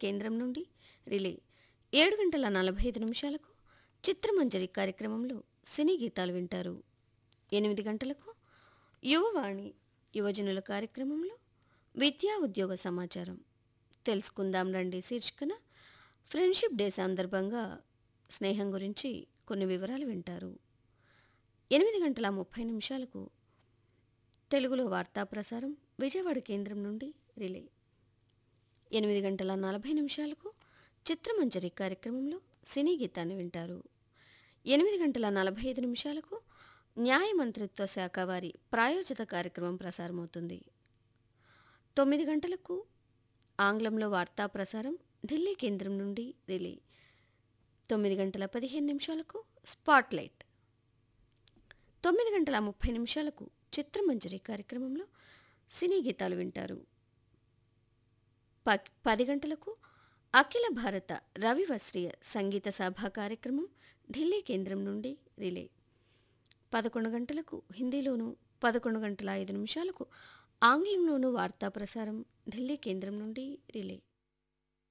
కేంద్రం నుండి రిలే ఏడు గంటల నలభై ఐదు నిమిషాలకు చిత్రమంజరి కార్యక్రమంలో సినీ గీతాలు వింటారు ఎనిమిది గంటలకు యువవాణి యువజనుల కార్యక్రమంలో విద్యా ఉద్యోగ సమాచారం తెలుసుకుందాం రండి శీర్షికన ఫ్రెండ్షిప్ డే సందర్భంగా స్నేహం గురించి కొన్ని వివరాలు వింటారు ఎనిమిది గంటల ముప్పై నిమిషాలకు తెలుగులో వార్తా ప్రసారం విజయవాడ కేంద్రం నుండి రిలే ఎనిమిది గంటల నలభై నిమిషాలకు చిత్రమంజరి కార్యక్రమంలో సినీ గీతాన్ని వింటారు ఎనిమిది గంటల నలభై ఐదు నిమిషాలకు న్యాయ మంత్రిత్వ శాఖ వారి ప్రాయోజిత కార్యక్రమం ప్రసారమవుతుంది తొమ్మిది గంటలకు ఆంగ్లంలో వార్తా ప్రసారం ఢిల్లీ కేంద్రం నుండి రిలే తొమ్మిది గంటల పదిహేను నిమిషాలకు స్పాట్లైట్ తొమ్మిది గంటల ముప్పై నిమిషాలకు చిత్రమంజరి కార్యక్రమంలో సినీ గీతాలు వింటారు ప- పది గంటలకు అఖిల భారత రవివస్త్రీయ సంగీత సభ కార్యక్రమం ఢిల్లీ కేంద్రం నుండి రిలే పదకొండు గంటలకు హిందీలోను పదకొండు గంటల ఐదు నిమిషాలకు ఆంగ్లంలోనూ వార్తా ప్రసారం ఢిల్లీ కేంద్రం నుండి రిలే